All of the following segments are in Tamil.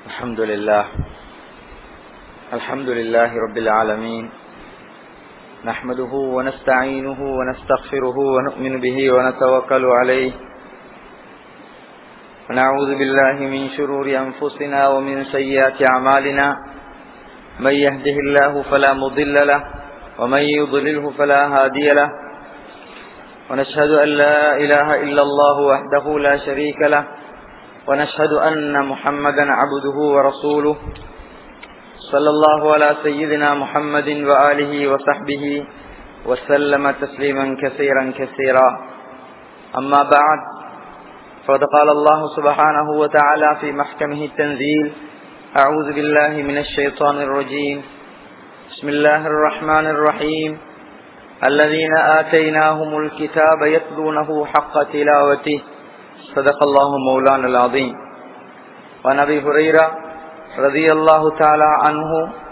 الحمد لله الحمد لله رب العالمين نحمده ونستعينه ونستغفره ونؤمن به ونتوكل عليه ونعوذ بالله من شرور أنفسنا ومن سيئات أعمالنا من يهده الله فلا مضل له ومن يضلله فلا هادي له ونشهد أن لا إله إلا الله وحده لا شريك له ونشهد أن محمدا عبده ورسوله صلى الله على سيدنا محمد وآله وصحبه وسلم تسليما كثيرا كثيرا أما بعد فقد قال الله سبحانه وتعالى في محكمه التنزيل أعوذ بالله من الشيطان الرجيم بسم الله الرحمن الرحيم الذين آتيناهم الكتاب يتلونه حق تلاوته صدق الله مولانا العظيم وعن ابي هريره رضي الله تعالى عنه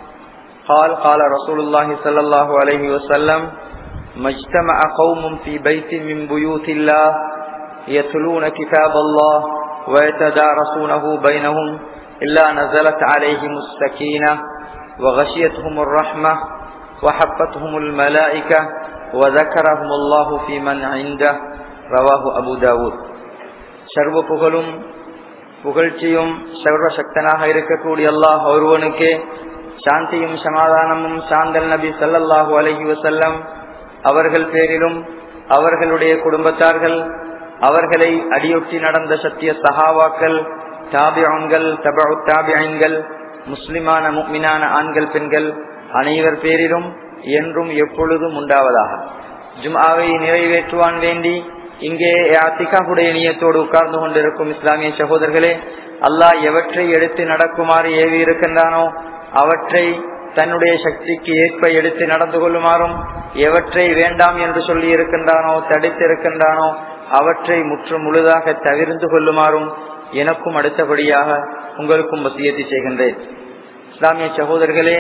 قال قال رسول الله صلى الله عليه وسلم ما اجتمع قوم في بيت من بيوت الله يتلون كتاب الله ويتدارسونه بينهم إلا نزلت عليهم السكينة وغشيتهم الرحمة وحفتهم الملائكة وذكرهم الله في من عنده رواه أبو داود சர்வ புகழும் புகழ்ச்சியும் சர்வ சக்தனாக இருக்கக்கூடிய அல்லாஹ் ஒருவனுக்கு சாந்தியும் சமாதானமும் சாந்தல் நபி சல்லல்லாஹூ அலஹி வசல்லம் அவர்கள் பேரிலும் அவர்களுடைய குடும்பத்தார்கள் அவர்களை அடியொட்டி நடந்த சத்திய சஹாவாக்கள் தாபியங்கள் தபு தாபியங்கள் முஸ்லிமான முக்மினான ஆண்கள் பெண்கள் அனைவர் பேரிலும் என்றும் எப்பொழுதும் உண்டாவதாக ஜும்ஆவை நிறைவேற்றுவான் வேண்டி இங்கே அத்திகாவுடைய நியத்தோடு உட்கார்ந்து கொண்டிருக்கும் இஸ்லாமிய சகோதரர்களே அல்லாஹ் எவற்றை எடுத்து நடக்குமாறு ஏவி இருக்கின்றானோ அவற்றை தன்னுடைய சக்திக்கு ஏற்ப எடுத்து நடந்து கொள்ளுமாறும் எவற்றை வேண்டாம் என்று சொல்லி இருக்கின்றானோ தடுத்து இருக்கின்றானோ அவற்றை முற்று முழுதாக தவிர்ந்து கொள்ளுமாறும் எனக்கும் அடுத்தபடியாக உங்களுக்கும் வசியத்தை செய்கின்றேன் இஸ்லாமிய சகோதரர்களே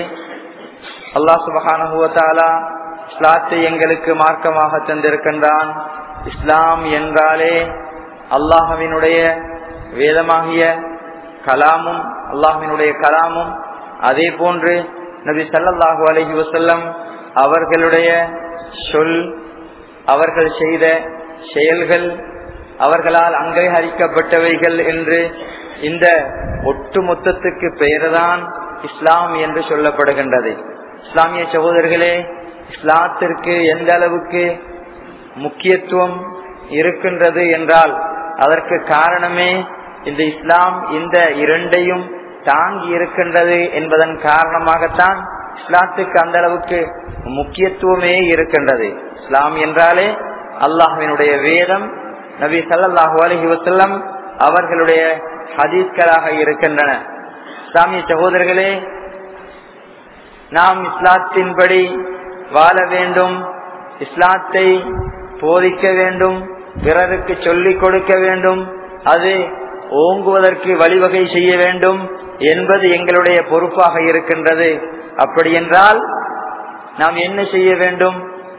அல்லாஹ் சுபகானுவத்தாலா இஸ்லாத்தை எங்களுக்கு மார்க்கமாக தந்திருக்கின்றான் இஸ்லாம் என்றாலே அல்லாஹவினுடைய வேதமாகிய கலாமும் அல்லாஹினுடைய கலாமும் அதே போன்று நபி சல்லாஹூ அலஹி வசல்லம் அவர்களுடைய சொல் அவர்கள் செய்த செயல்கள் அவர்களால் அங்கீகரிக்கப்பட்டவைகள் என்று இந்த ஒட்டுமொத்தத்துக்கு பெயர்தான் இஸ்லாம் என்று சொல்லப்படுகின்றது இஸ்லாமிய சகோதரர்களே இஸ்லாத்திற்கு எந்த அளவுக்கு முக்கியத்துவம் இருக்கின்றது என்றால் அதற்கு காரணமே இந்த இஸ்லாம் இந்த இரண்டையும் தாங்கி இருக்கின்றது என்பதன் காரணமாகத்தான் இஸ்லாத்துக்கு அந்த அளவுக்கு முக்கியத்துவமே இருக்கின்றது இஸ்லாம் என்றாலே அல்லாஹினுடைய வேதம் நபி சல்லாஹூ அலஹி வசல்லம் அவர்களுடைய ஹதீஸ்களாக இருக்கின்றன இஸ்லாமிய சகோதரர்களே நாம் இஸ்லாத்தின்படி வாழ வேண்டும் இஸ்லாத்தை போதிக்க வேண்டும் பிறருக்கு சொல்லிக் கொடுக்க வேண்டும் அது ஓங்குவதற்கு வழிவகை செய்ய வேண்டும் என்பது எங்களுடைய பொறுப்பாக இருக்கின்றது அப்படி என்றால் நாம் என்ன செய்ய வேண்டும்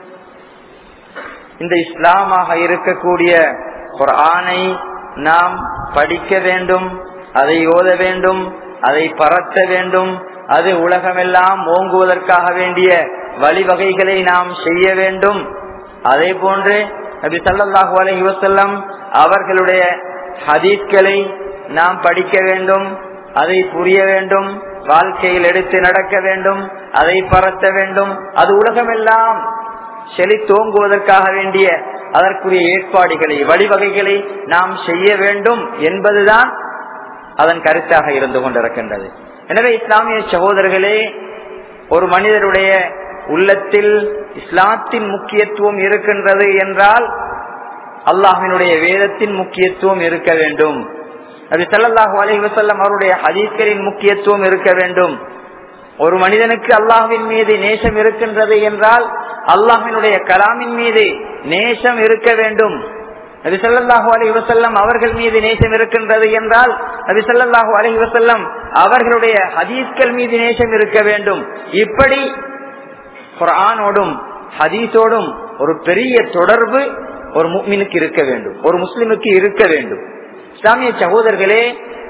இந்த இஸ்லாமாக இருக்கக்கூடிய ஒரு ஆணை நாம் படிக்க வேண்டும் அதை ஓத வேண்டும் அதை பரத்த வேண்டும் அது உலகமெல்லாம் ஓங்குவதற்காக வேண்டிய வழிவகைகளை நாம் செய்ய வேண்டும் அதே போன்று நபி சல்லாஹூ அலஹி வசல்லம் அவர்களுடைய ஹதீஸ்களை நாம் படிக்க வேண்டும் அதை புரிய வேண்டும் வாழ்க்கையில் எடுத்து நடக்க வேண்டும் அதை பரத்த வேண்டும் அது உலகமெல்லாம் செழித்தோங்குவதற்காக வேண்டிய அதற்குரிய ஏற்பாடுகளை வழிவகைகளை நாம் செய்ய வேண்டும் என்பதுதான் அதன் கருத்தாக இருந்து கொண்டிருக்கின்றது எனவே இஸ்லாமிய சகோதரர்களே ஒரு மனிதருடைய உள்ளத்தில் இஸ்லாத்தின் முக்கியத்துவம் இருக்கின்றது என்றால் அல்லாஹினுடைய வேதத்தின் முக்கியத்துவம் இருக்க வேண்டும் அது சல்லாஹூ அலி வசல்லம் அவருடைய ஹதீஸ்களின் முக்கியத்துவம் இருக்க வேண்டும் ஒரு மனிதனுக்கு அல்லாஹின் மீது நேசம் இருக்கின்றது என்றால் அல்லாஹினுடைய கலாமின் மீது நேசம் இருக்க வேண்டும் நபி சல்லாஹூ அலி வசல்லம் அவர்கள் மீது நேசம் இருக்கின்றது என்றால் நபி சல்லாஹூ அலி வசல்லம் அவர்களுடைய ஹதீஸ்கள் மீது நேசம் இருக்க வேண்டும் இப்படி குரானோடும் ஹதீஸோடும் ஒரு பெரிய தொடர்பு ஒரு முக்மினுக்கு இருக்க வேண்டும் ஒரு முஸ்லிமுக்கு இருக்க வேண்டும் இஸ்லாமிய சகோதரர்களே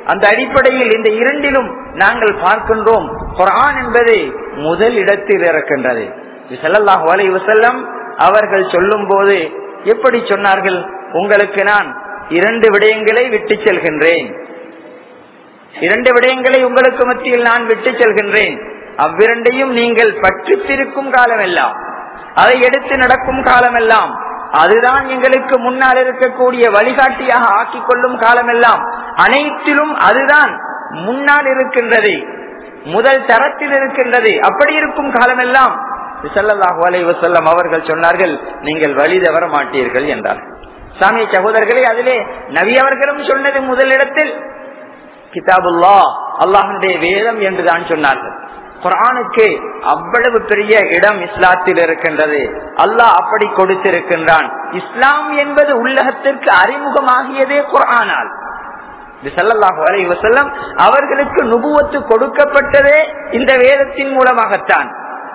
அந்த அடிப்படையில் இந்த இரண்டிலும் நாங்கள் பார்க்கின்றோம் குரான் என்பது முதல் இடத்தில் இருக்கின்றது செல்லல்லாஹு அலை வசல்லம் அவர்கள் சொல்லும் போது எப்படி சொன்னார்கள் உங்களுக்கு நான் இரண்டு விடயங்களை விட்டு செல்கின்றேன் இரண்டு விடயங்களை உங்களுக்கு மத்தியில் நான் விட்டு செல்கின்றேன் அவ்விரண்டையும் நீங்கள் பற்றித்திருக்கும் காலமெல்லாம் அதை எடுத்து நடக்கும் காலமெல்லாம் அதுதான் எங்களுக்கு முன்னால் இருக்கக்கூடிய வழிகாட்டியாக ஆக்கிக் கொள்ளும் காலமெல்லாம் அனைத்திலும் அதுதான் முன்னால் இருக்கின்றது முதல் தரத்தில் இருக்கின்றது அப்படி இருக்கும் காலமெல்லாம் விசல்லாஹு அலை வசல்லம் அவர்கள் சொன்னார்கள் நீங்கள் வழி தவற மாட்டீர்கள் என்றார்கள் சாமிய சகோதரர்களே அதிலே நவி அவர்களும் சொன்னது முதலிடத்தில் கிதாபுல்லா அல்லாஹனுடைய வேதம் என்றுதான் சொன்னார்கள் குரானுக்கு அவ்வளவு பெரிய இடம் இஸ்லாத்தில் இருக்கின்றது அல்லாஹ் அப்படி கொடுத்திருக்கின்றான் இஸ்லாம் என்பது உள்ளகத்திற்கு அறிமுகமாகியதே குரானால் அவர்களுக்கு நுபுவத்து கொடுக்கப்பட்டதே இந்த வேதத்தின் மூலமாகத்தான்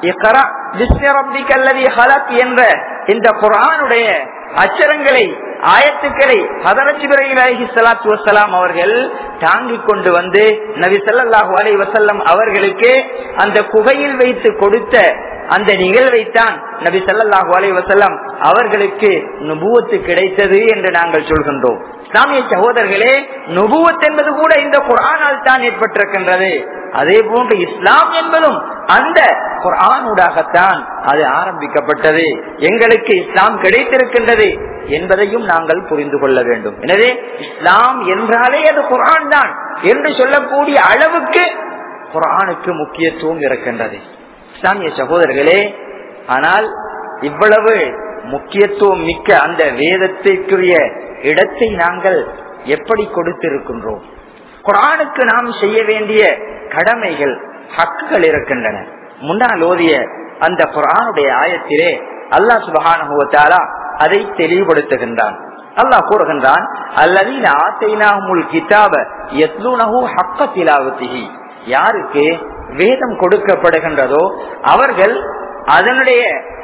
என்ற இந்த குரானுடைய அச்சரங்களை ஆயத்துக்களை ஹதரச்சிபிரஹி சலாத்து வசலாம் அவர்கள் தாங்கிக் கொண்டு வந்து நபி சல்லாஹூ அலை வசல்லம் அவர்களுக்கு அந்த குகையில் வைத்து கொடுத்த அந்த நிகழ்வைத்தான் நபி சல்லாஹூ அலை வசல்லம் அவர்களுக்கு நுபுவத்து கிடைத்தது என்று நாங்கள் சொல்கின்றோம் இஸ்லாமிய சகோதரர்களே நுபுவத் என்பது கூட இந்த குரானால் தான் ஏற்பட்டிருக்கின்றது அதே போன்று இஸ்லாம் என்பதும் அந்த குரானூடாகத்தான் அது ஆரம்பிக்கப்பட்டது எங்களுக்கு இஸ்லாம் கிடைத்திருக்கின்றது என்பதையும் நாங்கள் புரிந்து கொள்ள வேண்டும் எனவே இஸ்லாம் என்றாலே அது குரான் தான் என்று சொல்லக்கூடிய அளவுக்கு குரானுக்கு முக்கியத்துவம் இருக்கின்றது இஸ்லாமிய சகோதரர்களே ஆனால் இவ்வளவு முக்கியத்துவம் மிக்க அந்த வேதத்திற்குரிய இடத்தை நாங்கள் எப்படி கொடுத்திருக்கின்றோம் குரானுக்கு நாம் செய்ய வேண்டிய கடமைகள் ஹக்குகள் இருக்கின்றன முன்னால் ஓதிய அந்த குரானுடைய ஆயத்திலே அல்லாஹ் சுபகானுவத்தாலா அதை தெளிவுபடுத்துகின்றான் அல்லாஹ் கூறுகின்றான் அல்லதீன ஆத்தைனாமுல் கிதாப எத்லூனஹு ஹக்க திலாவத்திஹி யாருக்கு வேதம் கொடுக்கப்படுகின்றதோ அவர்கள் அதனுடைய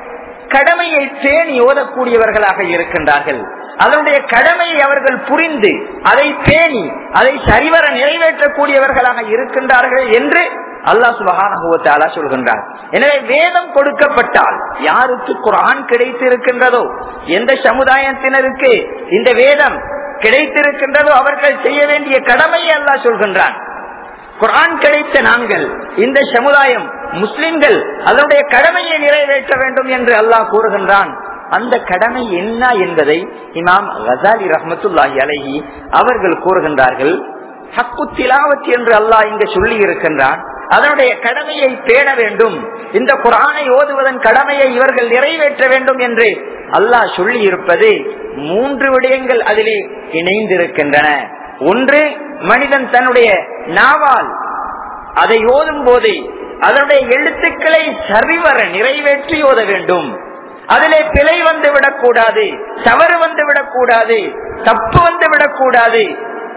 கடமையை பேணி ஓதக்கூடியவர்களாக இருக்கின்றார்கள் அதனுடைய கடமையை அவர்கள் புரிந்து அதை பேணி அதை சரிவர நிறைவேற்றக்கூடியவர்களாக இருக்கின்றார்கள் என்று அல்லாஹ் சுபகான சொல்கின்றார் எனவே வேதம் கொடுக்கப்பட்டால் யாருக்கு குரான் கிடைத்திருக்கின்றதோ எந்த சமுதாயத்தினருக்கு இந்த வேதம் கிடைத்திருக்கின்றதோ அவர்கள் செய்ய வேண்டிய கடமையை அல்லாஹ் சொல்கின்றான் குரான் கிடைத்த நாங்கள் இந்த சமுதாயம் முஸ்லிம்கள் அதனுடைய கடமையை நிறைவேற்ற வேண்டும் என்று அல்லாஹ் கூறுகின்றான் அந்த கடமை என்ன என்பதை இமாம் கசாலி ரஹமத்துல்லாஹி அலஹி அவர்கள் கூறுகின்றார்கள் ஹக்கு திலாவத் என்று அல்லாஹ் இங்கு சொல்லி இருக்கின்றான் அதனுடைய கடமையை பேண வேண்டும் இந்த குரானை ஓதுவதன் கடமையை இவர்கள் நிறைவேற்ற வேண்டும் என்று அல்லாஹ் சொல்லி இருப்பது மூன்று விடயங்கள் அதிலே இணைந்திருக்கின்றன ஒன்று மனிதன் தன்னுடைய நாவால் அதை ஓதும் போது அதனுடைய எழுத்துக்களை சரிவர நிறைவேற்றி ஓத வேண்டும் அதிலே பிழை வந்து விடக்கூடாது தவறு வந்து விடக்கூடாது தப்பு வந்து விடக்கூடாது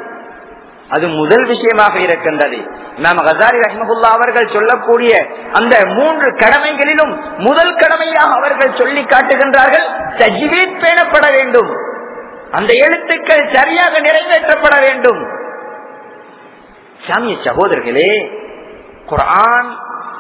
அது முதல் விஷயமாக இருக்கின்றது நாம் ஹசாரி ரஹ்மகுல்லா அவர்கள் சொல்லக்கூடிய அந்த மூன்று கடமைகளிலும் முதல் கடமையாக அவர்கள் சொல்லி காட்டுகின்றார்கள் தஜ்வீத் பேணப்பட வேண்டும் அந்த எழுத்துக்கள் சரியாக நிறைவேற்றப்பட வேண்டும் சாமிய சகோதரர்களே குரான்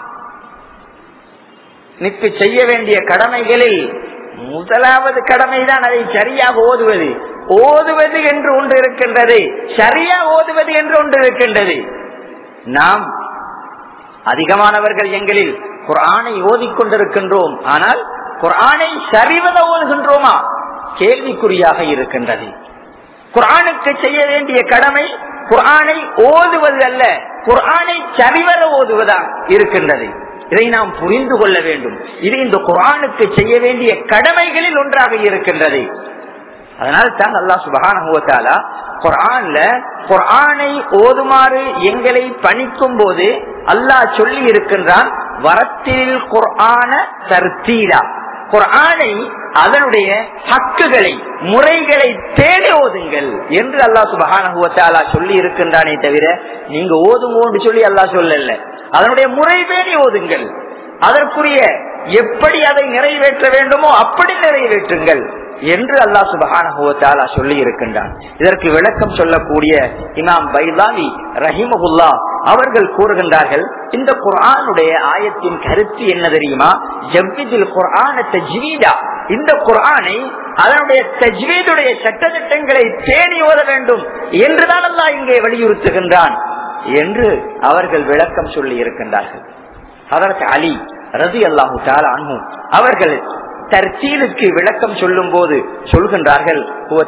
நிற்கு செய்ய வேண்டிய கடமைகளில் முதலாவது கடமைதான் அதை சரியாக ஓதுவது ஓதுவது என்று ஒன்று இருக்கின்றது சரியா ஓதுவது என்று ஒன்று இருக்கின்றது நாம் அதிகமானவர்கள் எங்களில் குரானை ஓதிக்கொண்டிருக்கின்றோம் ஆனால் குரானை சரிவத ஓதுகின்றோமா கேள்விக்குறியாக இருக்கின்றது குரானுக்கு செய்ய வேண்டிய கடமை குரானை ஓதுவது அல்ல குரானை சரிவர ஓதுவதா இருக்கின்றது இதை நாம் புரிந்து கொள்ள வேண்டும் இது இந்த குரானுக்கு செய்ய வேண்டிய கடமைகளில் ஒன்றாக இருக்கின்றது அதனால் தான் அல்லா சுபகான குரான்ல குரானை ஓதுமாறு எங்களை பணிக்கும் போது அல்லாஹ் சொல்லி இருக்கின்றான் வரத்தில் குரான தர்த்தீலா குரானை அதனுடைய ஹக்குகளை முறைகளை தேடி ஓதுங்கள் என்று அல்லா சுபகான சொல்லி இருக்கின்றானே தவிர நீங்க ஓதுங்கோன்னு சொல்லி அல்லா சொல்லல அதனுடைய முறை பேணி ஓதுங்கள் அதற்குரிய எப்படி அதை நிறைவேற்ற வேண்டுமோ அப்படி நிறைவேற்றுங்கள் என்று அல்லாஹ் சுபஹானஹுவத்தாலா சொல்லி இருக்கின்றான் இதற்கு விளக்கம் சொல்லக்கூடிய இமாம் பைலாவி ரஹிமகுல்லா அவர்கள் கூறுகின்றார்கள் இந்த குர்ஆனுடைய ஆயத்தின் கருத்து என்ன தெரியுமா ஜவ்விதில் குர்ஆன தஜ்வீதா இந்த குர்ஆனை அதனுடைய தஜ்வீதுடைய சட்டத்திட்டங்களை பேணி ஓத வேண்டும் என்றுதான் அல்லாஹ் இங்கே வலியுறுத்துகின்றான் என்று அவர்கள் விளக்கம் சொல்லி இருக்கின்றார்கள் அதற்கு அலி ரதி அல்லாஹு அன்பு அவர்கள் தர்சீலுக்கு விளக்கம் சொல்லும் போது சொல்கின்றார்கள்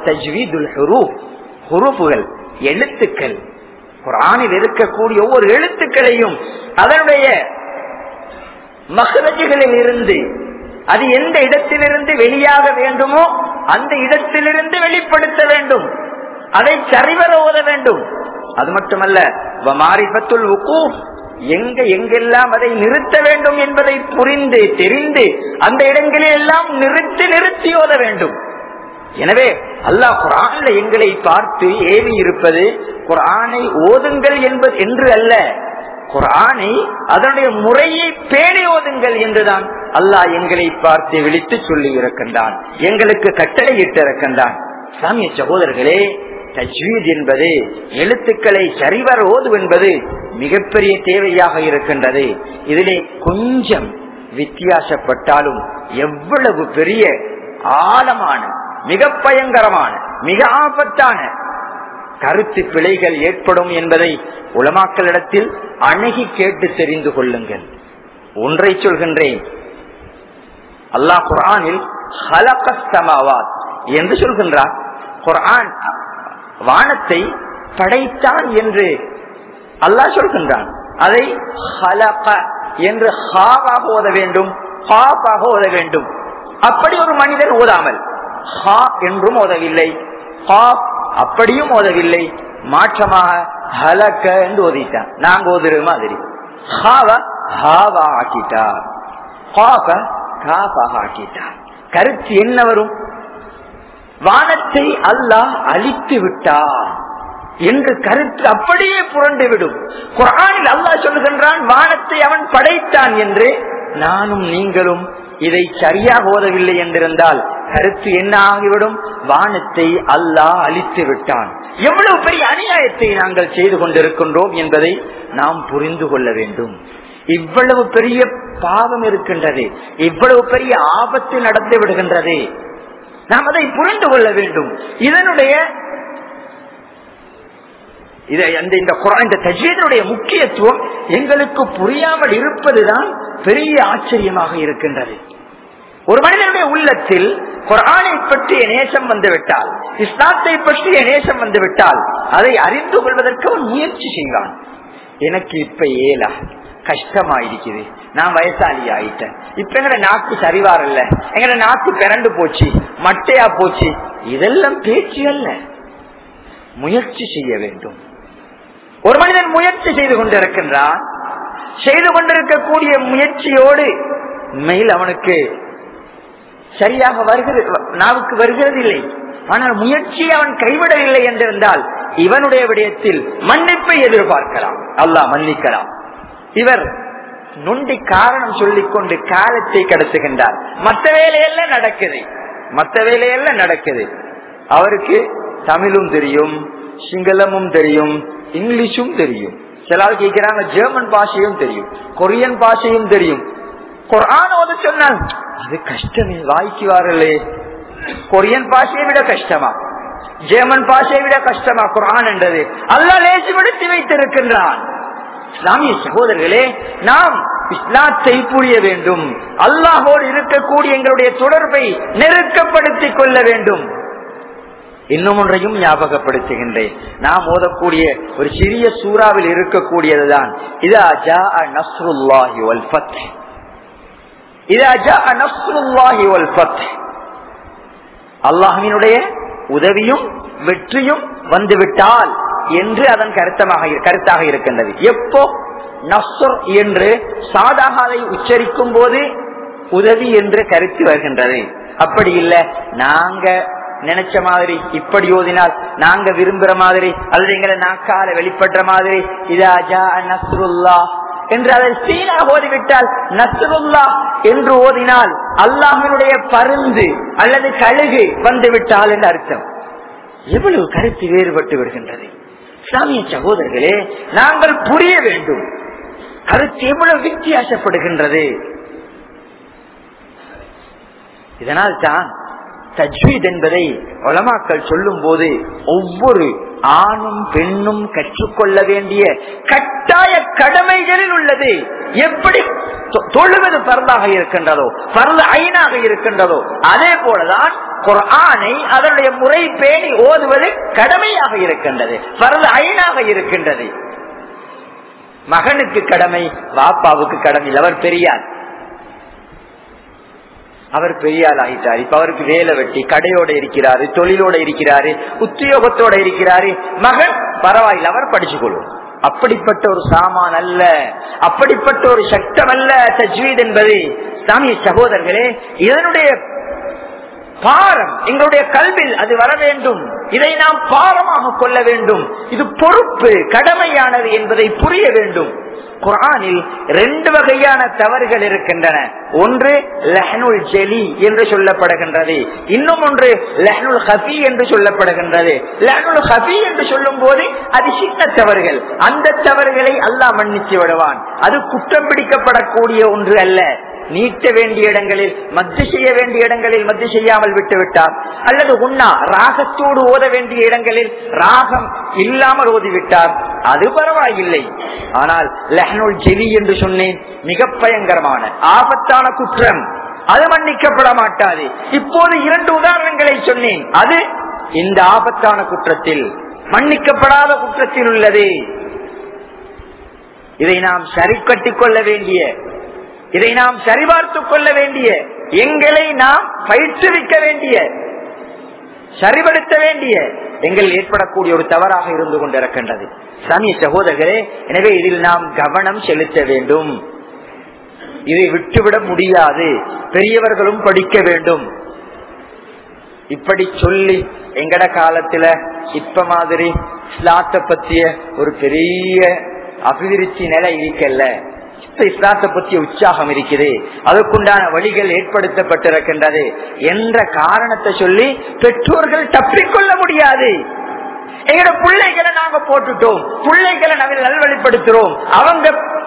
எழுத்துக்கள் குரானில் இருக்கக்கூடிய ஒவ்வொரு எழுத்துக்களையும் அதனுடைய மகரஜுகளில் இருந்து அது எந்த இடத்திலிருந்து வெளியாக வேண்டுமோ அந்த இடத்திலிருந்து வெளிப்படுத்த வேண்டும் அதை சரிவர ஓத வேண்டும் அது மட்டுமல்ல வமாரிபத்துல் எங்க எங்கெல்லாம் அதை நிறுத்த வேண்டும் என்பதை புரிந்து தெரிந்து அந்த இடங்களில் எல்லாம் நிறுத்தி நிறுத்தி ஓத வேண்டும் எனவே அல்லாஹ் குரான்ல எங்களை பார்த்து ஏவி இருப்பது குரானை ஓதுங்கள் என்பது என்று அல்ல குரானை அதனுடைய முறையை பேணி ஓதுங்கள் என்றுதான் அல்லாஹ் எங்களை பார்த்து விழித்து சொல்லி இருக்கின்றான் எங்களுக்கு கட்டளையிட்டு இருக்கின்றான் சாமிய சகோதரர்களே தஜ்வீத் என்பது எழுத்துக்களை சரிவர ஓது என்பது மிகப்பெரிய தேவையாக இருக்கின்றது இதிலே கொஞ்சம் வித்தியாசப்பட்டாலும் எவ்வளவு பெரிய ஆழமான மிக பயங்கரமான மிக ஆபத்தான கருத்து பிழைகள் ஏற்படும் என்பதை உலமாக்களிடத்தில் அணுகி கேட்டு தெரிந்து கொள்ளுங்கள் ஒன்றை சொல்கின்றேன் அல்லாஹ் குரானில் ஹலகஸ்தமாவாத் என்று சொல்கின்றார் குரான் வானத்தை படைத்தான் என்று அல்லாஹ் சொல்கின்றான் அதை ஹலக என்று ஹாவாக ஓத வேண்டும் ஹாவாக ஓத வேண்டும் அப்படி ஒரு மனிதன் ஓதாமல் ஹா என்றும் ஓதவில்லை ஹா அப்படியும் ஓதவில்லை மாற்றமாக ஹலக்க என்று ஓதிட்டான் நாங்க ஓதுற மாதிரி ஹாவ ஹாவா ஆக்கிட்டார் ஹாப காபாக ஆக்கிட்டார் கருத்து என்ன வரும் வானத்தை அல்லாஹ் அழித்து விட்டார் என்று கருத்து அப்படியே புரண்டு விடும் குரானில் அல்லாஹ் சொல்லுகின்றான் வானத்தை அவன் படைத்தான் என்று நானும் நீங்களும் இதை சரியாக ஓதவில்லை என்றிருந்தால் கருத்து என்ன ஆகிவிடும் வானத்தை அல்லாஹ் அழித்து விட்டான் எவ்வளவு பெரிய அநியாயத்தை நாங்கள் செய்து கொண்டிருக்கின்றோம் என்பதை நாம் புரிந்து கொள்ள வேண்டும் இவ்வளவு பெரிய பாவம் இருக்கின்றது இவ்வளவு பெரிய ஆபத்து நடந்து விடுகின்றது நாம் அதை புரிந்து கொள்ள வேண்டும் இதனுடைய இதை அந்த இந்த குரான் இந்த தஜீதனுடைய முக்கியத்துவம் எங்களுக்கு புரியாமல் இருப்பதுதான் பெரிய ஆச்சரியமாக இருக்கின்றது ஒரு மனிதனுடைய உள்ளத்தில் குரானை பற்றிய நேசம் வந்துவிட்டால் இஸ்லாத்தை பற்றிய நேசம் வந்துவிட்டால் அதை அறிந்து கொள்வதற்கு அவன் முயற்சி செய்வான் எனக்கு இப்ப ஏலா கஷ்டமா இருக்குது நான் வயசாளி ஆயிட்டேன் இப்ப எங்கட நாக்கு சரிவாரல்ல எங்கட நாக்கு பிறண்டு போச்சு மட்டையா போச்சு இதெல்லாம் பேச்சு அல்ல முயற்சி செய்ய வேண்டும் ஒரு மனிதன் முயற்சி செய்து கொண்டிருக்கின்றான் செய்து கொண்டிருக்கக்கூடிய முயற்சியோடு உண்மையில் அவனுக்கு சரியாக வருகிறது நாவுக்கு வருகிறது இல்லை ஆனால் முயற்சியை அவன் கைவிடவில்லை என்றிருந்தால் இவனுடைய விடயத்தில் மன்னிப்பை எதிர்பார்க்கலாம் அல்லாஹ் மன்னிக்கலாம் இவர் நுண்டி காரணம் சொல்லிக் கொண்டு காலத்தை கடத்துகின்றார் மற்ற வேலையெல்லாம் நடக்குது மற்ற வேலையெல்லாம் நடக்குது அவருக்கு தமிழும் தெரியும் சிங்களமும் தெரியும் இங்கிலீஷும் தெரியும் சில ஆள் கேட்கிறாங்க ஜெர்மன் பாஷையும் தெரியும் கொரியன் பாஷையும் தெரியும் குரான் ஓத சொன்னால் அது கஷ்டமே வாய்க்கு வரலே கொரியன் பாஷையை விட கஷ்டமா ஜெர்மன் பாஷையை விட கஷ்டமா குரான் என்றது அல்ல லேசிப்படுத்தி வைத்திருக்கின்றான் இஸ்லாமிய சகோதரர்களே நாம் இஸ்லாத்தை புரிய வேண்டும் அல்லாஹோடு இருக்கக்கூடிய எங்களுடைய தொடர்பை நெருக்கப்படுத்திக் கொள்ள வேண்டும் இன்னும் ஒன்றையும் ஞாபகப்படுத்துகின்றேன் நாம் ஓதக்கூடிய ஒரு சிறிய சூறாவில் இருக்கக்கூடியதுதான் இதா ஜா நஸ்ருல்லாஹி வல் ஃபத் இதா ஜா நஸ்ருல்லாஹி வல் ஃபத் அல்லாஹ்வினுடைய உதவியும் வெற்றியும் வந்துவிட்டால் என்று அதன் கருத்தமாக கருத்தாக இருக்கின்றது எப்போ நஸ்ர் என்று சாதாக அதை உச்சரிக்கும் போது உதவி என்று கருத்து வருகின்றது அப்படி இல்லை நாங்க நினைச்ச மாதிரி இப்படி ஓதினால் நாங்க விரும்புற மாதிரி அல்லது எங்களை நாக்கால வெளிப்படுற மாதிரி இதா ஜா நஸ்ருல்லா என்று அதை சீனாக ஓதிவிட்டால் நசுருல்லா என்று ஓதினால் அல்லாஹினுடைய பருந்து அல்லது கழுகு வந்து விட்டால் என்று அர்த்தம் எவ்வளவு கருத்து வேறுபட்டு விடுகின்றது இஸ்லாமிய சகோதரர்களே நாங்கள் புரிய வேண்டும் கருத்து எவ்வளவு வித்தியாசப்படுகின்றது இதனால் தான் தஜ்வீத் என்பதை உலமாக்கள் சொல்லும் போது ஒவ்வொரு ஆணும் பெண்ணும் கற்றுக்கொள்ள வேண்டிய கட்டாய கடமைகளில் உள்ளது எப்படி தொ- தொழுவது பரந்தாக இருக்கின்றதோ பரந்த ஐனாக இருக்கின்றதோ அதே போலதான் குர்ஆனை அதனுடைய முறை பேணி ஓதுவது கடமையாக இருக்கின்றது பரந்த ஐனாக இருக்கின்றது மகனுக்கு கடமை வாப்பாவுக்கு கடமை இல்லை. அவர் பெரியார் அவர் பெரியாள் ஆகிட்டார் இப்ப அவருக்கு வேலை வெட்டி கடையோட இருக்கிறாரு தொழிலோட இருக்கிறாரு உத்தியோகத்தோட இருக்கிறாரு மகன் பரவாயில்லை அவர் படிச்சு கொள்வோம் அப்படிப்பட்ட ஒரு சாமான் அல்ல அப்படிப்பட்ட ஒரு சட்டம் அல்ல தஜ்வீத் என்பது சாமிய சகோதரர்களே இதனுடைய பாரம் எங்களுடைய கல்வில் அது வர வேண்டும் இதை நாம் பாரமாக கொள்ள வேண்டும் இது பொறுப்பு கடமையானது என்பதை புரிய வேண்டும் குரானில் ரெண்டு வகையான தவறுகள் இருக்கின்றன ஒன்று லஹனுல் ஜெலி என்று சொல்லப்படுகின்றது இன்னும் ஒன்று லஹனுல் ஹபி என்று சொல்லப்படுகின்றது லஹனுல் ஹபி என்று சொல்லும் போது அது சின்ன தவறுகள் அந்த தவறுகளை அல்லாஹ் மன்னிச்சு விடுவான் அது குற்றம் பிடிக்கப்படக்கூடிய ஒன்று அல்ல நீட்ட வேண்டிய இடங்களில் மத்து செய்ய வேண்டிய இடங்களில் மத்து செய்யாமல் விட்டு விட்டார் அல்லது உண்ணா ராகத்தோடு ஓத வேண்டிய இடங்களில் ராகம் இல்லாமல் ஓதிவிட்டார் அது பரவாயில்லை ஆனால் லஹ்னுல் ஜெலி என்று சொன்னேன் மிக பயங்கரமான ஆபத்தான குற்றம் அது மன்னிக்கப்பட மாட்டாது இப்போது இரண்டு உதாரணங்களை சொன்னேன் அது இந்த ஆபத்தான குற்றத்தில் மன்னிக்கப்படாத குற்றத்தில் உள்ளது இதை நாம் சரி கட்டிக் கொள்ள வேண்டிய இதை நாம் சரிபார்த்துக் கொள்ள வேண்டிய எங்களை நாம் பயிற்றுவிக்க வேண்டிய சரிபடுத்த வேண்டிய எங்கள் ஏற்படக்கூடிய ஒரு தவறாக இருந்து கொண்டிருக்கின்றது சாமிய சகோதரர்களே எனவே இதில் நாம் கவனம் செலுத்த வேண்டும் இதை விட்டுவிட முடியாது பெரியவர்களும் படிக்க வேண்டும் இப்படி சொல்லி எங்கட காலத்துல இப்ப மாதிரி இஸ்லாத்தை பத்திய ஒரு பெரிய அபிவிருத்தி நிலை இருக்கல்ல இப்ப இஸ்லாத்தை பற்றிய உற்சாகம் இருக்குது அதற்குண்டான வழிகள் ஏற்படுத்தப்பட்டிருக்கின்றது என்ற காரணத்தை சொல்லி பெற்றோர்கள் தப்பிக்கொள்ள முடியாது எங்களோட பிள்ளைகளை நாங்க போட்டுட்டோம் பிள்ளைகளை நாங்கள் நல்வழிப்படுத்துறோம் அவங்க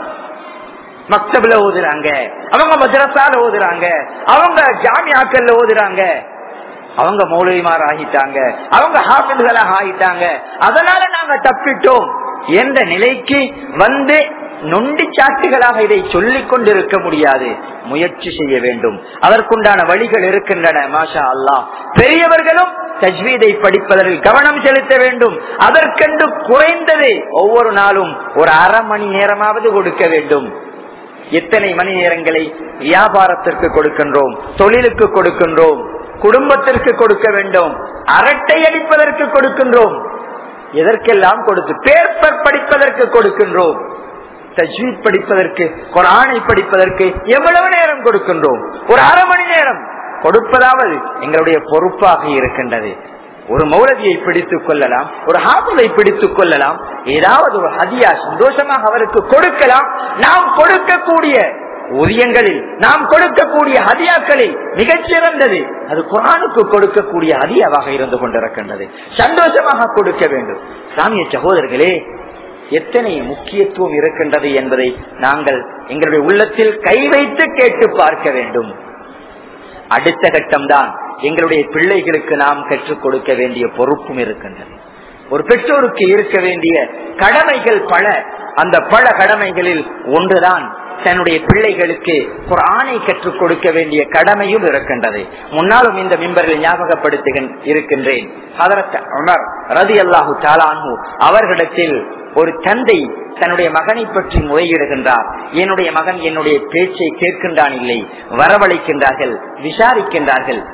மக்தபில ஓதுறாங்க அவங்க மദ്രസാல ஓதுறாங்க அவங்க ஜாமியாக்கல்ல ஓதுறாங்க அவங்க மௌலவிமார் ஆகிட்டாங்க அவங்க ஹாஃபில்களாக ஆகிட்டாங்க அதனால நாங்க தப்பிட்டோம் என்ற நிலைக்கு வந்து நொண்டி சாட்டுகளாக இதை சொல்லிக் கொண்டிருக்க முடியாது முயற்சி செய்ய வேண்டும் அதற்குண்டான வழிகள் இருக்கின்றன மாஷா அல்லாஹ் பெரியவர்களும் தஜ்வீதை படிப்பதில் கவனம் செலுத்த வேண்டும் அதற்கென்று குறைந்தது ஒவ்வொரு நாளும் ஒரு அரை மணி நேரமாவது கொடுக்க வேண்டும் எத்தனை மணி நேரங்களை வியாபாரத்திற்கு கொடுக்கின்றோம் தொழிலுக்கு கொடுக்கின்றோம் குடும்பத்திற்கு கொடுக்க வேண்டும் அரட்டை அடிப்பதற்கு கொடுக்கின்றோம் எதற்கெல்லாம் கொடுத்து பேப்பர் படிப்பதற்கு கொடுக்கின்றோம் தஜ்வீத் படிப்பதற்கு குரானை படிப்பதற்கு எவ்வளவு நேரம் கொடுக்கின்றோம் ஒரு அரை மணி நேரம் கொடுப்பதாவது எங்களுடைய பொறுப்பாக இருக்கின்றது ஒரு மௌலவியை பிடித்துக் கொள்ளலாம் ஒரு ஹாபுவை பிடித்துக் கொள்ளலாம் ஏதாவது ஒரு ஹதியா சந்தோஷமாக அவருக்கு கொடுக்கலாம் நாம் கொடுக்கக்கூடிய ஊதியங்களில் நாம் கொடுக்கக்கூடிய ஹதியாக்களில் மிகச் சிறந்தது அது குரானுக்கு கொடுக்கக்கூடிய ஹதியாவாக இருந்து கொண்டிருக்கின்றது சந்தோஷமாக கொடுக்க வேண்டும் சாமிய சகோதரர்களே எத்தனை முக்கியத்துவம் இருக்கின்றது என்பதை நாங்கள் எங்களுடைய உள்ளத்தில் கை வைத்து கேட்டு பார்க்க வேண்டும் அடுத்த கட்டம்தான் எங்களுடைய பிள்ளைகளுக்கு நாம் கற்றுக் கொடுக்க வேண்டிய பொறுப்பும் இருக்கின்றது ஒரு பெற்றோருக்கு இருக்க வேண்டிய கடமைகள் பல அந்த பல கடமைகளில் ஒன்றுதான் தன்னுடைய பிள்ளைகளுக்கு குரானை கற்றுக் கொடுக்க வேண்டிய கடமையும் இருக்கின்றது முன்னாலும் இந்த மிம்பரில் ஞாபகப்படுத்துகின் இருக்கின்றேன் ஹதரத் உமர் ரதி அல்லாஹு தாலானு அவர்களிடத்தில் ஒரு தந்தை தன்னுடைய மகனை பற்றி முறையிடுகின்றார் என்னுடைய மகன் என்னுடைய பேச்சை கேட்கின்றான் இல்லை வரவழைக்கின்றார்கள் விசாரிக்கின்றார்கள்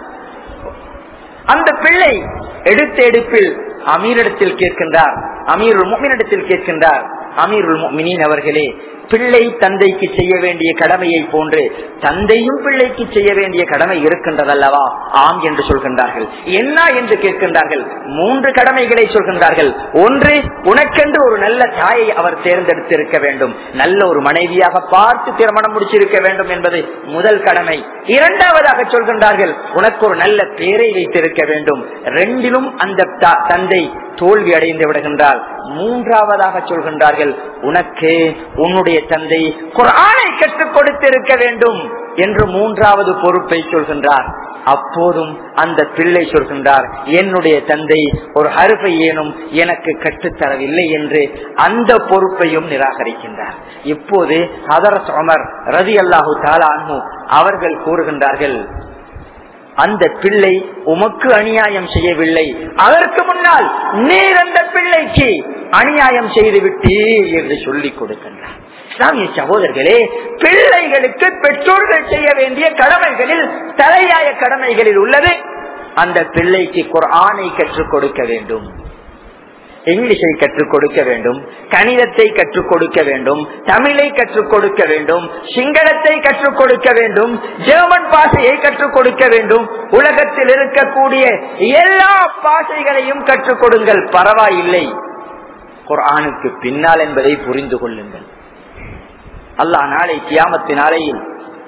அந்த பிள்ளை எடுத்த எடுப்பில் அமீரிடத்தில் கேட்கின்றார் அமீர் முமினிடத்தில் கேட்கின்றார் அமீருல் முஃமினீன் அவர்களே பிள்ளை தந்தைக்கு செய்ய வேண்டிய கடமையை போன்று தந்தையும் பிள்ளைக்கு செய்ய வேண்டிய கடமை இருக்கின்றதல்லவா ஆம் என்று சொல்கின்றார்கள் என்ன என்று கேட்கின்றார்கள் மூன்று கடமைகளை சொல்கின்றார்கள் ஒன்று உனக்கென்று ஒரு நல்ல தாயை அவர் தேர்ந்தெடுத்திருக்க வேண்டும் நல்ல ஒரு மனைவியாக பார்த்து திருமணம் முடிச்சிருக்க வேண்டும் என்பது முதல் கடமை இரண்டாவதாக சொல்கின்றார்கள் உனக்கு ஒரு நல்ல பேரை வைத்திருக்க வேண்டும் ரெண்டிலும் அந்த த- தந்தை தோல்வி அடைந்து விடுகின்றார் மூன்றாவதாக சொல்கின்றார்கள் உனக்கு உன்னுடைய தந்தை குரானை கற்றுக் கொடுத்திருக்க வேண்டும் என்று மூன்றாவது பொறுப்பை சொல்கின்றார் அப்போதும் அந்த பிள்ளை சொல்கின்றார் என்னுடைய தந்தை ஒரு அருகை ஏனும் எனக்கு கற்றுத்தரவில்லை என்று அந்த பொறுப்பையும் நிராகரிக்கின்றார் இப்போது ஹதரத் உமர் ரதி அல்லாஹு தாலானு அவர்கள் கூறுகின்றார்கள் அந்த பிள்ளை உமக்கு அநியாயம் செய்யவில்லை அதற்கு முன்னால் நீர் அந்த பிள்ளைக்கு அநியாயம் செய்து விட்டீர் என்று சொல்லிக் கொடுக்கின்றார் இஸ்லாமிய சகோதரர்களே பிள்ளைகளுக்கு பெற்றோர்கள் செய்ய வேண்டிய கடமைகளில் தலையாய கடமைகளில் உள்ளது அந்த பிள்ளைக்கு குர்ஆனை கற்றுக் கொடுக்க வேண்டும் இங்கிலீஷை கற்றுக் கொடுக்க வேண்டும் கணிதத்தை கற்றுக் கொடுக்க வேண்டும் தமிழை கற்றுக் கொடுக்க வேண்டும் சிங்களத்தை கற்றுக் கொடுக்க வேண்டும் ஜெர்மன் பாஷையை கற்றுக் கொடுக்க வேண்டும் உலகத்தில் இருக்கக்கூடிய எல்லா பாஷைகளையும் கற்றுக் கொடுங்கள் பரவாயில்லை குர்ஆனுக்கு பின்னால் என்பதை புரிந்து கொள்ளுங்கள் அல்லாஹ் நாளை கியாமத்து நாளையில்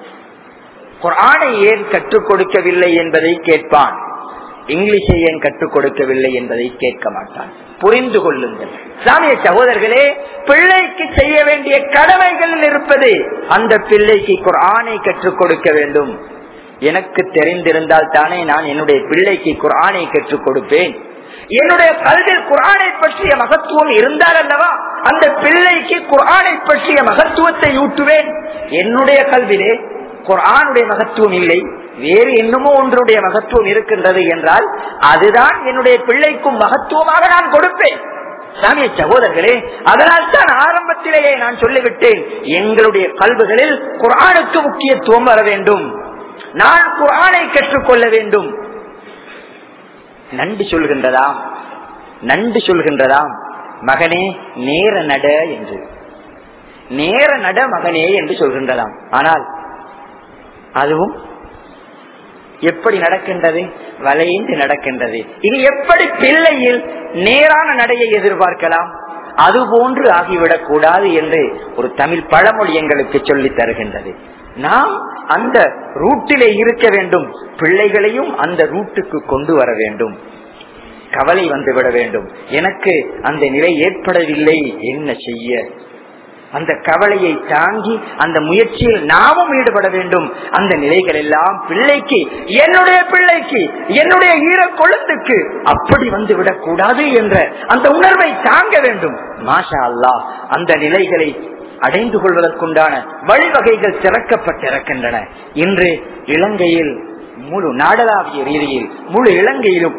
குர்ஆனை ஏன் கற்றுக் கொடுக்கவில்லை என்பதை கேட்பான் இங்கிலீஷை ஏன் கற்றுக் கொடுக்கவில்லை என்பதை கேட்க மாட்டான் புரிந்து கொள்ளுங்கள் சாமிய சகோதரர்களே பிள்ளைக்கு செய்ய வேண்டிய கடமைகளில் இருப்பது அந்த பிள்ளைக்கு குர்ஆனை கற்றுக் கொடுக்க வேண்டும் எனக்கு தெரிந்திருந்தால் தானே நான் என்னுடைய பிள்ளைக்கு குர்ஆனை கற்றுக் கொடுப்பேன் என்னுடைய கல்வியில் குர்ஆனை பற்றிய மகத்துவம் இருந்தால் அல்லவா அந்த பிள்ளைக்கு குர்ஆனை பற்றிய மகத்துவத்தை ஊட்டுவேன் என்னுடைய கல்வியிலே குர்ஆனுடைய மகத்துவம் இல்லை வேறு என்னமோ ஒன்றுடைய மகத்துவம் இருக்கின்றது என்றால் அதுதான் என்னுடைய பிள்ளைக்கும் மகத்துவமாக நான் கொடுப்பேன் சாமிய சகோதரர்களே அதனால் தான் ஆரம்பத்திலேயே நான் சொல்லிவிட்டேன் எங்களுடைய கல்விகளில் குர்ஆனுக்கு முக்கியத்துவம் வர வேண்டும் நான் குர்ஆனை கற்றுக்கொள்ள வேண்டும் நன்றி சொல்கின்றதாம் நன்றி சொல்கின்றதாம் மகனே நேர நட என்று நேர நட மகனே என்று சொல்கின்றதாம் ஆனால் அதுவும் எப்படி நடக்கின்றது வளைந்து நடக்கின்றது இது எப்படி பிள்ளையில் நேரான நடையை எதிர்பார்க்கலாம் அது போன்று ஆகிவிடக் கூடாது என்று ஒரு தமிழ் பழமொழி எங்களுக்கு சொல்லித் தருகின்றது நாம் அந்த ரூட்டிலே இருக்க வேண்டும் பிள்ளைகளையும் அந்த ரூட்டுக்கு கொண்டு வர வேண்டும் கவலை வந்துவிட வேண்டும் எனக்கு அந்த நிலை ஏற்படவில்லை என்ன செய்ய அந்த கவலையை தாங்கி அந்த முயற்சியில் நாமும் ஈடுபட வேண்டும் அந்த நிலைகள் எல்லாம் பிள்ளைக்கு என்னுடைய பிள்ளைக்கு என்னுடைய ஈர கொழுத்துக்கு அப்படி வந்து விடக்கூடாது என்ற அந்த உணர்வை தாங்க வேண்டும் மாஷா அல்லாஹ் அந்த நிலைகளை அடைந்து கொள்வதற்குண்டான வழிவகைகள் திறக்கப்பட்டிருக்கின்றன இன்று இலங்கையில் முழு நாடளாவிய ரீதியில் முழு இலங்கையிலும்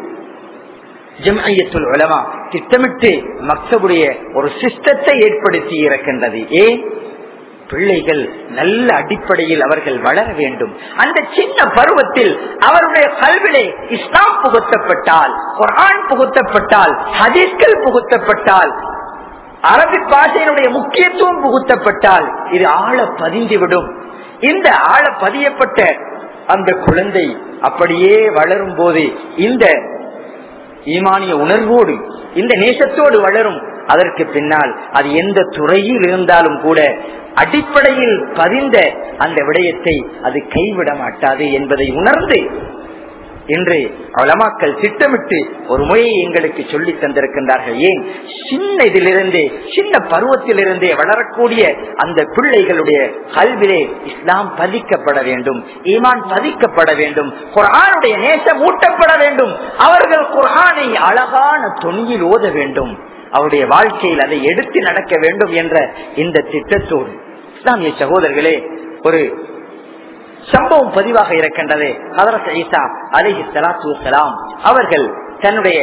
ஜம்ஐயத்துல் உலமா திட்டமிட்டு மக்தபுடைய ஒரு சிஸ்டத்தை ஏற்படுத்தி இருக்கின்றது ஏன் பிள்ளைகள் நல்ல அடிப்படையில் அவர்கள் வளர வேண்டும் அந்த சின்ன பருவத்தில் அவருடைய கல்விலே இஸ்லாம் புகுத்தப்பட்டால் குரான் புகுத்தப்பட்டால் ஹதீஸ்கள் புகுத்தப்பட்டால் அரபிக் பாஷையினுடைய முக்கியத்துவம் புகுத்தப்பட்டால் இது ஆழ பதிந்துவிடும் இந்த ஆழ பதியப்பட்ட அந்த குழந்தை அப்படியே வளரும் போது இந்த ஈமானிய உணர்வோடு இந்த நேசத்தோடு வளரும் அதற்கு பின்னால் அது எந்த துறையில் இருந்தாலும் கூட அடிப்படையில் பதிந்த அந்த விடயத்தை அது கைவிட மாட்டாது என்பதை உணர்ந்து இன்று அலமாக்கள் திட்டமிட்டு ஒரு முறையை எங்களுக்கு சொல்லி தந்திருக்கின்றார்கள் ஏன் சின்ன இதிலிருந்தே சின்ன பருவத்திலிருந்தே வளரக்கூடிய அந்த பிள்ளைகளுடைய கல்விலே இஸ்லாம் பதிக்கப்பட வேண்டும் ஈமான் பதிக்கப்பட வேண்டும் குரானுடைய நேசம் ஊட்டப்பட வேண்டும் அவர்கள் குரானை அழகான தொனியில் ஓத வேண்டும் அவருடைய வாழ்க்கையில் அதை எடுத்து நடக்க வேண்டும் என்ற இந்த திட்டத்தோடு இஸ்லாமிய சகோதரர்களே ஒரு சம்பவம் பதிவாக இருக்கின்றது ஹதரத் ஈசா அலிஹி சலாத்து வலாம் அவர்கள் தன்னுடைய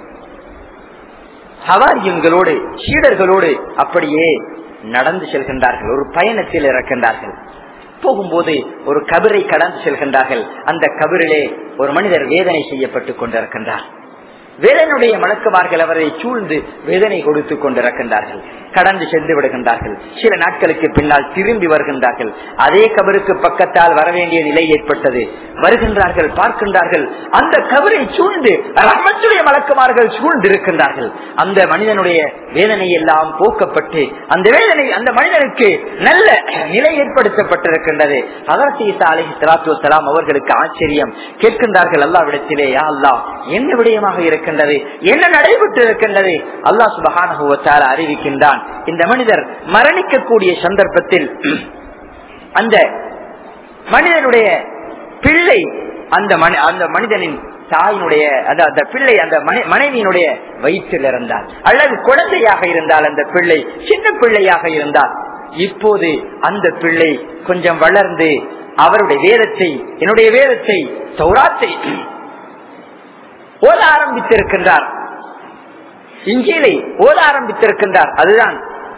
ஹவாரியங்களோடு சீடர்களோடு அப்படியே நடந்து செல்கின்றார்கள் ஒரு பயணத்தில் இருக்கின்றார்கள் போகும்போது ஒரு கபிரை கடந்து செல்கின்றார்கள் அந்த கபிரிலே ஒரு மனிதர் வேதனை செய்யப்பட்டுக் கொண்டிருக்கின்றார் வேதனுடைய மலக்குமார்கள் அவரை சூழ்ந்து வேதனை கொடுத்து கொண்டிருக்கின்றார்கள் கடந்து சென்று விடுகின்றார்கள் சில நாட்களுக்கு பின்னால் திரும்பி வருகின்றார்கள் அதே கபருக்கு பக்கத்தால் வரவேண்டிய நிலை ஏற்பட்டது வருகின்றார்கள் பார்க்கின்றார்கள் அந்த கபரை சூழ்ந்து ரஹ்மத்துடைய மலக்குமார்கள் சூழ்ந்து இருக்கின்றார்கள் அந்த மனிதனுடைய வேதனை எல்லாம் போக்கப்பட்டு அந்த வேதனை அந்த மனிதனுக்கு நல்ல நிலை ஏற்படுத்தப்பட்டிருக்கின்றது அதற்கு ஈசா அலஹி சலாத்து வலாம் அவர்களுக்கு ஆச்சரியம் கேட்கின்றார்கள் அல்லாவிடத்திலே யா அல்லா என்ன விடயமாக இருக்கின்றது என்ன நடைபெற்று இருக்கின்றது அல்லாஹ் சுபகான அறிவிக்கின்றான் இந்த மனிதர் மரணிக்கக்கூடிய சந்தர்ப்பத்தில் அந்த மனிதனுடைய பிள்ளை அந்த மனி- அந்த மனிதனின் தாயினுடைய அந்த அந்த பிள்ளை அந்த மனை- மனைவியினுடைய வயிற்றில் இருந்தால் அல்லது குழந்தையாக இருந்தால் அந்த பிள்ளை சின்ன பிள்ளையாக இருந்தால் இப்போது அந்த பிள்ளை கொஞ்சம் வளர்ந்து அவருடைய வேதத்தை என்னுடைய வேதத்தை சௌராத்தை ஓத ஆரம்பித்திருக்கின்றார் இஞ்சிலை ஓத ஆரம்பித்திருக்கின்றார் அதுதான்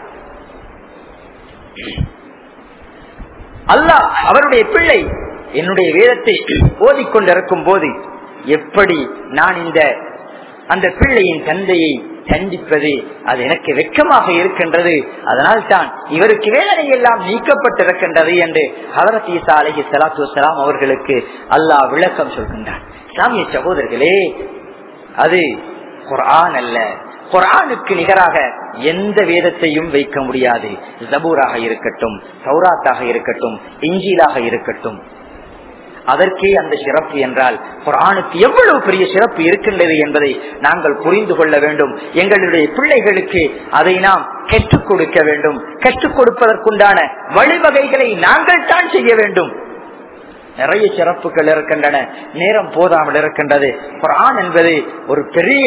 அல்லாஹ் அவருடைய பிள்ளை என்னுடைய வேதத்தை ஓதிக்கொண்டிருக்கும் போது எப்படி நான் இந்த அந்த பிள்ளையின் தந்தையை தண்டிப்பது அது எனக்கு வெட்கமாக இருக்கின்றது அதனால் தான் இவருக்கு வேதனை எல்லாம் நீக்கப்பட்டிருக்கின்றது என்று ஹவரத் ஈசா அலஹி சலாத்து வலாம் அவர்களுக்கு அல்லாஹ் விளக்கம் சொல்கின்றான் சாமிய சகோதரர்களே அது குர்ஆன் அல்ல குர்ஆனுக்கு நிகராக எந்த வேதத்தையும் வைக்க முடியாது ஜபூராக இருக்கட்டும் சௌராத்தாக இருக்கட்டும் இஞ்சிலாக இருக்கட்டும் அதற்கே அந்த சிறப்பு என்றால் குரானுக்கு எவ்வளவு பெரிய சிறப்பு இருக்கின்றது என்பதை நாங்கள் புரிந்து கொள்ள வேண்டும் எங்களுடைய பிள்ளைகளுக்கு அதை நாம் கற்றுக் கொடுக்க வேண்டும் கற்றுக் கொடுப்பதற்குண்டான வழிவகைகளை நாங்கள் தான் செய்ய வேண்டும் நிறைய சிறப்புகள் இருக்கின்றன நேரம் போதாமல் இருக்கின்றது குரான் என்பது ஒரு பெரிய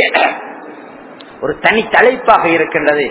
ஒரு தனி தலைப்பாக இருக்கின்றது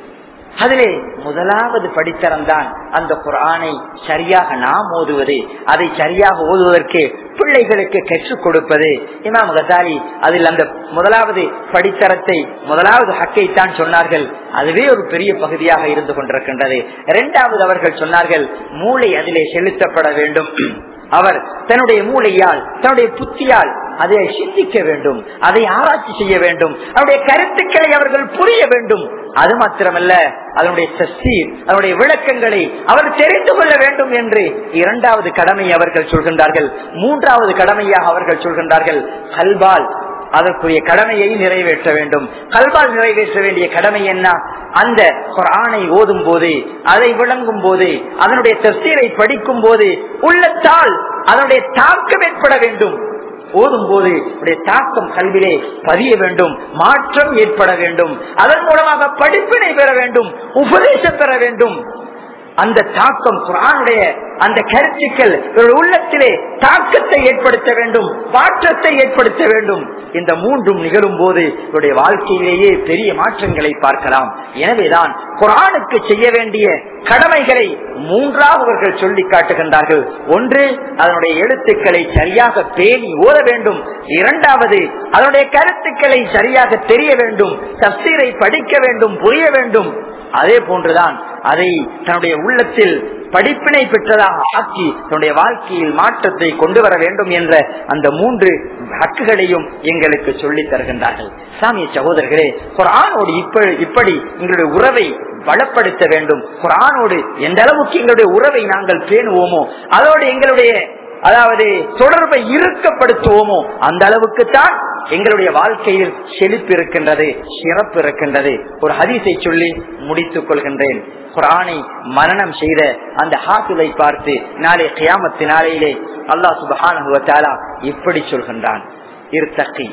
அதிலே முதலாவது படித்தரம் தான் அந்த குரானை சரியாக நாம் ஓதுவது அதை சரியாக ஓதுவதற்கு பிள்ளைகளுக்கு கற்றுக் கொடுப்பது இமாம் கசாலி அதில் அந்த முதலாவது படித்தரத்தை முதலாவது ஹக்கை தான் சொன்னார்கள் அதுவே ஒரு பெரிய பகுதியாக இருந்து கொண்டிருக்கின்றது இரண்டாவது அவர்கள் சொன்னார்கள் மூளை அதிலே செலுத்தப்பட வேண்டும் அவர் தன்னுடைய மூளையால் தன்னுடைய புத்தியால் அதை சிந்திக்க வேண்டும் அதை ஆராய்ச்சி செய்ய வேண்டும் அவருடைய கருத்துக்களை அவர்கள் புரிய வேண்டும் அது மாத்திரமல்ல அதனுடைய தஸ்தீர் அதனுடைய விளக்கங்களை அவர் தெரிந்து கொள்ள வேண்டும் என்று இரண்டாவது கடமை அவர்கள் சொல்கின்றார்கள் மூன்றாவது கடமையாக அவர்கள் சொல்கின்றார்கள் கல்பால் அதற்குரிய கடமையை நிறைவேற்ற வேண்டும் கல்வால் நிறைவேற்ற வேண்டிய கடமை என்ன அந்த குரானை ஓதும் போது அதை விளங்கும் போது அதனுடைய தஸ்தீரை படிக்கும் போது உள்ளத்தால் அதனுடைய தாக்கம் ஏற்பட வேண்டும் ஓதும் போது தாக்கம் கல்விலே பதிய வேண்டும் மாற்றம் ஏற்பட வேண்டும் அதன் மூலமாக படிப்பினை பெற வேண்டும் உபதேசம் பெற வேண்டும் அந்த தாக்கம் குரானுடைய அந்த கருத்துக்கள் இவருடைய உள்ளத்திலே தாக்கத்தை ஏற்படுத்த வேண்டும் மாற்றத்தை ஏற்படுத்த வேண்டும் இந்த மூன்றும் நிகழும் போது இவருடைய வாழ்க்கையிலேயே பெரிய மாற்றங்களை பார்க்கலாம் எனவேதான் குரானுக்கு செய்ய வேண்டிய கடமைகளை மூன்றாவர்கள் சொல்லி காட்டுகின்றார்கள் ஒன்று அதனுடைய எழுத்துக்களை சரியாக பேணி ஓத வேண்டும் இரண்டாவது அதனுடைய கருத்துக்களை சரியாக தெரிய வேண்டும் தப்சீரை படிக்க வேண்டும் புரிய வேண்டும் அதே போன்றுதான் அதை தன்னுடைய உள்ளத்தில் படிப்பினை பெற்றதாக ஆக்கி தன்னுடைய வாழ்க்கையில் மாற்றத்தை கொண்டு வர வேண்டும் என்ற அந்த மூன்று ஹக்குகளையும் எங்களுக்கு சொல்லித் தருகின்றார்கள் சாமிய சகோதரர்களே குரானோடு இப்ப இப்படி எங்களுடைய உறவை பலப்படுத்த வேண்டும் குரானோடு எந்த அளவுக்கு எங்களுடைய உறவை நாங்கள் பேணுவோமோ அதோடு எங்களுடைய அதாவது தொடர்பை இறுக்கப்படுத்துவோமோ அந்த அளவுக்கு தான் எங்களுடைய வாழ்க்கையில் செழிப்பு இருக்கின்றது சிறப்பு இருக்கின்றது ஒரு ஹதீஸை சொல்லி முடித்துக் கொள்கின்றேன் குரானை மரணம் செய்த அந்த ஹாசுலை பார்த்து நாளை கியாமத்து நாளையிலே அல்லாஹ் சுபஹான இப்படி சொல்கின்றான் இருத்தக்கி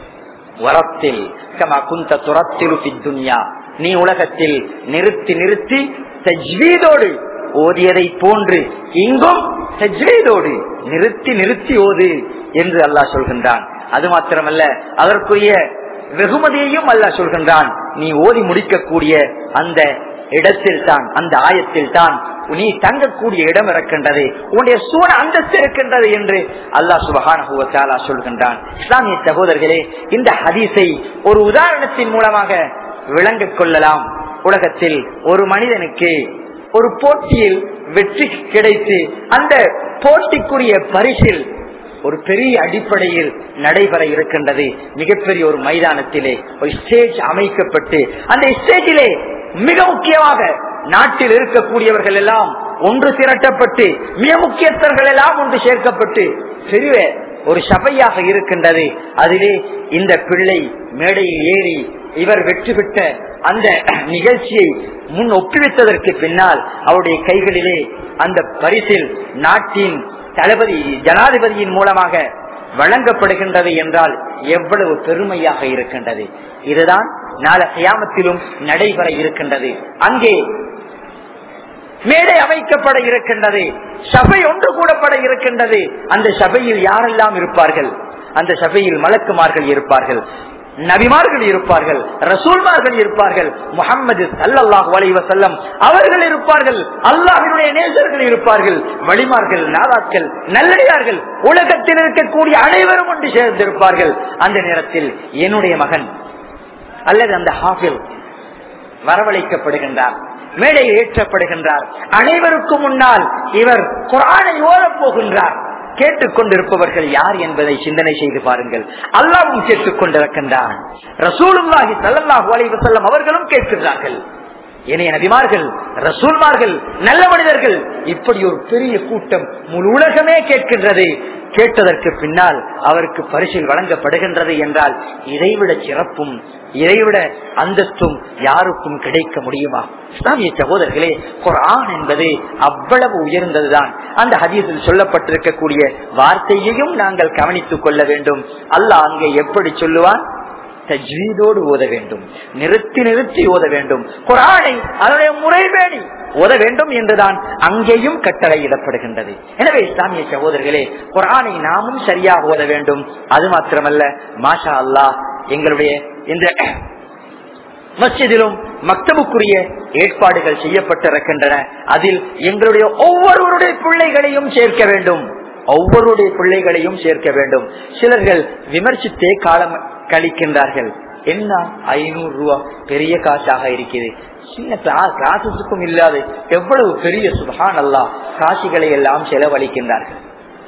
வரத்தில் கமா குந்த துரத்திரு துன்யா நீ உலகத்தில் நிறுத்தி நிறுத்தி தஜ்வீதோடு ஓதியதை போன்று இங்கும் தஜ்வீதோடு நிறுத்தி நிறுத்தி ஓது என்று அல்லாஹ் சொல்கின்றான் அது மாத்திரமல்ல அதற்குரிய வெகுமதியையும் அல்லாஹ் சொல்கின்றான் நீ ஓதி முடிக்கக்கூடிய அந்த இடத்தில் தான் அந்த ஆயத்தில் தான் நீ தங்கக்கூடிய இடம் இருக்கின்றது உன்னுடைய சூழ அந்தஸ்து இருக்கின்றது என்று அல்லாஹ் சுபகான சொல்கின்றான் இஸ்லாமிய சகோதரர்களே இந்த ஹதீஸை ஒரு உதாரணத்தின் மூலமாக விளங்கிக் கொள்ளலாம் உலகத்தில் ஒரு மனிதனுக்கு ஒரு போட்டியில் வெற்றி கிடைத்து அந்த போட்டிக்குரிய பரிசில் ஒரு பெரிய அடிப்படையில் நடைபெற இருக்கின்றது மிகப்பெரிய ஒரு மைதானத்திலே ஒரு ஸ்டேஜ் அமைக்கப்பட்டு அந்த ஸ்டேஜிலே மிக முக்கியமாக நாட்டில் இருக்கக்கூடியவர்கள் எல்லாம் ஒன்று திரட்டப்பட்டு மிக முக்கியஸ்தர்கள் எல்லாம் ஒன்று சேர்க்கப்பட்டு பெரிய ஒரு சபையாக இருக்கின்றது அதிலே இந்த பிள்ளை மேடையில் ஏறி இவர் வெற்றி பெற்ற அந்த நிகழ்ச்சியை முன் ஒப்புவித்ததற்கு பின்னால் அவருடைய கைகளிலே அந்த பரிசில் நாட்டின் தளபதி ஜனாதிபதியின் மூலமாக வழங்கப்படுகின்றது என்றால் எவ்வளவு பெருமையாக இருக்கின்றது இதுதான் நாள கியாமத்திலும் நடைபெற இருக்கின்றது அங்கே மேடை அமைக்கப்பட இருக்கின்றது சபை ஒன்று கூடப்பட இருக்கின்றது அந்த சபையில் யாரெல்லாம் இருப்பார்கள் அந்த சபையில் மலக்குமார்கள் இருப்பார்கள் நபிமார்கள் இருப்பார்கள் ரசூல்மார்கள் இருப்பார்கள் முகமது சல்லல்லாஹு அலைஹி வஸல்லம் அவர்கள் இருப்பார்கள் அல்லாஹ்வினுடைய நேசர்கள் இருப்பார்கள் வழிமார்கள் நாதாக்கள் நல்லடியார்கள் உலகத்தில் இருக்கக்கூடிய அனைவரும் ஒன்று சேர்ந்திருப்பார்கள் அந்த நேரத்தில் என்னுடைய மகன் அல்லது அந்த ஹாஃபில் வரவழைக்கப்படுகின்றார் மேடையில் ஏற்றப்படுகின்றார் அனைவருக்கும் முன்னால் இவர் குரானை ஓதப் போகின்றார் கேட்டுக்கொண்டிருப்பவர்கள் யார் என்பதை சிந்தனை செய்து பாருங்கள் அல்லாவும் கேட்டுக் கொண்டிருக்கின்றான் ரசூலுல்லாஹி சல்லாஹூ அலைஹி வஸல்லம் அவர்களும் கேட்கின்றார்கள் இணைய நபிமார்கள் ரசூல்மார்கள் நல்ல மனிதர்கள் இப்படி ஒரு பெரிய கூட்டம் முழு உலகமே கேட்கின்றது கேட்டதற்கு பின்னால் அவருக்கு பரிசில் வழங்கப்படுகின்றது என்றால் இதைவிட சிறப்பும் இதைவிட அந்தஸ்தும் யாருக்கும் கிடைக்க முடியுமா இஸ்லாமிய சகோதரர்களே குரான் என்பது அவ்வளவு உயர்ந்ததுதான் அந்த ஹதீஸில் சொல்லப்பட்டிருக்கக்கூடிய வார்த்தையையும் நாங்கள் கவனித்துக் கொள்ள வேண்டும் அல்லாஹ் அங்கே எப்படி சொல்லுவான் தஜ்வீதோடு ஓத வேண்டும் நிறுத்தி நிறுத்தி ஓத வேண்டும் குரானை அதனுடைய முறைபேணி ஓத வேண்டும் என்றுதான் அங்கேயும் கட்டளையிடப்படுகின்றது எனவே இஸ்லாமிய சகோதரர்களே குரானை நாமும் சரியாக ஓத வேண்டும் அது மாத்திரமல்ல மாஷா அல்லாஹ் எங்களுடைய இந்த மஸ்ஜிதிலும் மக்தபுக்குரிய ஏற்பாடுகள் செய்யப்பட்டிருக்கின்றன அதில் எங்களுடைய ஒவ்வொருவருடைய பிள்ளைகளையும் சேர்க்க வேண்டும் ஒவ்வொருடைய பிள்ளைகளையும் சேர்க்க வேண்டும் சிலர்கள் விமர்சித்தே காலம் கழிக்கின்றார்கள் என்ன ஐநூறு ரூபா பெரிய காசாக இருக்குது சின்ன கிளாஸஸுக்கும் இல்லாது எவ்வளவு பெரிய சுபான் அல்லா காசுகளை எல்லாம் செலவழிக்கின்றார்கள்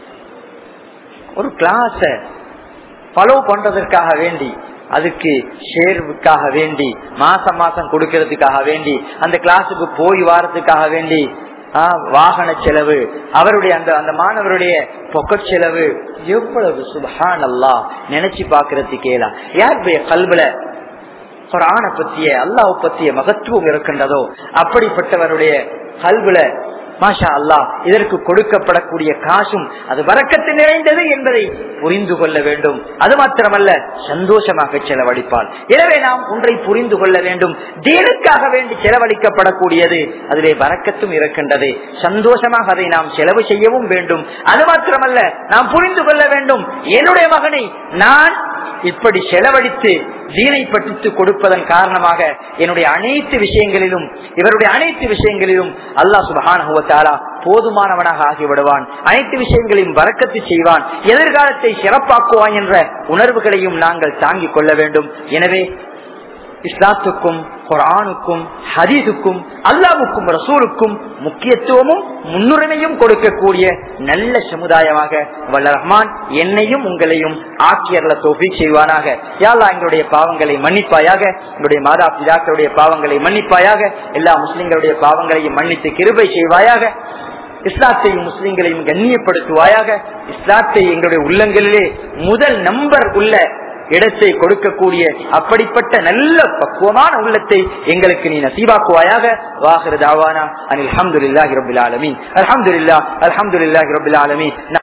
ஒரு கிளாஸ ஃபாலோ பண்றதற்காக வேண்டி அதுக்கு ஷேர்வுக்காக வேண்டி மாசம் மாசம் கொடுக்கறதுக்காக வேண்டி அந்த கிளாஸுக்கு போய் வாரத்துக்காக வேண்டி வாகன செலவு அவருடைய அந்த அந்த மாணவருடைய பொக்கட் செலவு எவ்வளவு சுபஹான் அல்லா நினைச்சு பாக்குறதுக்கேலாம் யாருடைய கல்வில குரான பத்திய அல்லாஹ் பத்திய மகத்துவம் இருக்கின்றதோ அப்படிப்பட்டவருடைய கல்வில மாஷா அல்லா இதற்கு கொடுக்கப்படக்கூடிய காசும் அது வரக்கத்து நிறைந்தது என்பதை புரிந்து கொள்ள வேண்டும் அது மாத்திரமல்ல சந்தோஷமாக செலவழிப்பாள் எனவே நாம் ஒன்றை புரிந்து கொள்ள வேண்டும் தீனுக்காக வேண்டி செலவழிக்கப்படக்கூடியது அதிலே வரக்கத்தும் இருக்கின்றது சந்தோஷமாக அதை நாம் செலவு செய்யவும் வேண்டும் அது மாத்திரமல்ல நாம் புரிந்து கொள்ள வேண்டும் என்னுடைய மகனை நான் இப்படி செலவழித்து தீனை பற்றித்து கொடுப்பதன் காரணமாக என்னுடைய அனைத்து விஷயங்களிலும் இவருடைய அனைத்து விஷயங்களிலும் அல்லாஹ் சுபஹானா போதுமானவனாக ஆகிவிடுவான் அனைத்து விஷயங்களையும் வரக்கத்து செய்வான் எதிர்காலத்தை சிறப்பாக்குவான் என்ற உணர்வுகளையும் நாங்கள் தாங்கிக் கொள்ள வேண்டும் எனவே இஸ்லாத்துக்கும் குரானுக்கும் ஹதீஸுக்கும் அல்லாவுக்கும் ரசூலுக்கும் முக்கியத்துவமும் முன்னுரிமையும் கொடுக்கக்கூடிய நல்ல சமுதாயமாக வல்ல ரஹ்மான் என்னையும் உங்களையும் ஆக்கியர்ல தோஃபி செய்வானாக யாழ்லா எங்களுடைய பாவங்களை மன்னிப்பாயாக எங்களுடைய மாதா பிதாக்களுடைய பாவங்களை மன்னிப்பாயாக எல்லா முஸ்லிம்களுடைய பாவங்களையும் மன்னித்து கிருபை செய்வாயாக இஸ்லாத்தையும் முஸ்லிம்களையும் கண்ணியப்படுத்துவாயாக இஸ்லாத்தை எங்களுடைய உள்ளங்களிலே முதல் நம்பர் உள்ள இடத்தை கொடுக்கக்கூடிய அப்படிப்பட்ட நல்ல பக்குவமான உள்ளத்தை எங்களுக்கு நீ நசீவாக்குவாயாக வாஹிர தாவானா அனில் அஹமதுல்லாஹி ரபுல் ஆலமீன் அல்ஹம்துலில்லாஹ் அல்ஹம்துலில்லாஹி ரபுல் ஆலமீன்